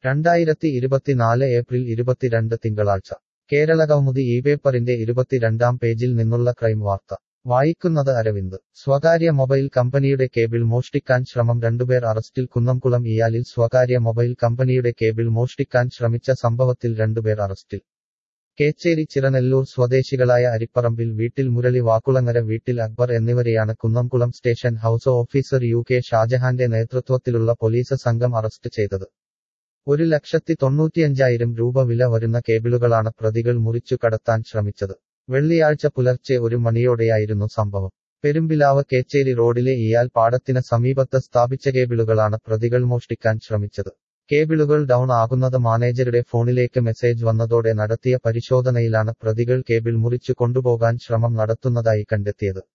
രണ്ടായിരത്തി ഇരുപത്തിനാല് ഏപ്രിൽ ഇരുപത്തിരണ്ട് തിങ്കളാഴ്ച കേരളകൗമുദി ഈ പേപ്പറിന്റെ ഇരുപത്തിരണ്ടാം പേജിൽ നിന്നുള്ള ക്രൈം വാർത്ത വായിക്കുന്നത് അരവിന്ദ് സ്വകാര്യ മൊബൈൽ കമ്പനിയുടെ കേബിൾ മോഷ്ടിക്കാൻ ശ്രമം രണ്ടുപേർ അറസ്റ്റിൽ കുന്നംകുളം ഇയാലിൽ സ്വകാര്യ മൊബൈൽ കമ്പനിയുടെ കേബിൾ മോഷ്ടിക്കാൻ ശ്രമിച്ച സംഭവത്തിൽ രണ്ടുപേർ അറസ്റ്റിൽ കേച്ചേരി ചിറനെല്ലൂർ സ്വദേശികളായ അരിപ്പറമ്പിൽ വീട്ടിൽ മുരളി വാക്കുളങ്ങര വീട്ടിൽ അക്ബർ എന്നിവരെയാണ് Kunnamkulam station house officer U K ഷാജഹാന്റെ നേതൃത്വത്തിലുള്ള പോലീസ് സംഘം അറസ്റ്റ് ചെയ്തത് ഒരു ലക്ഷത്തി തൊണ്ണൂറ്റിയഞ്ചായിരം രൂപ വില വരുന്ന കേബിളുകളാണ് പ്രതികൾ മുറിച്ചു കടത്താൻ ശ്രമിച്ചത് വെള്ളിയാഴ്ച പുലർച്ചെ ഒരു മണിയോടെയായിരുന്നു സംഭവം പെരുമ്പിലാവ് കേച്ചേരി റോഡിലെ ഇയാൽ പാടത്തിന് സമീപത്ത് സ്ഥാപിച്ച കേബിളുകളാണ് പ്രതികൾ മോഷ്ടിക്കാൻ ശ്രമിച്ചത് കേബിളുകൾ ഡൗൺ ആകുന്നത് മാനേജരുടെ ഫോണിലേക്ക് മെസ്സേജ് വന്നതോടെ നടത്തിയ പരിശോധനയിലാണ് പ്രതികൾ കേബിൾ മുറിച്ചു കൊണ്ടുപോകാൻ ശ്രമം നടത്തുന്നതായി കണ്ടെത്തിയത്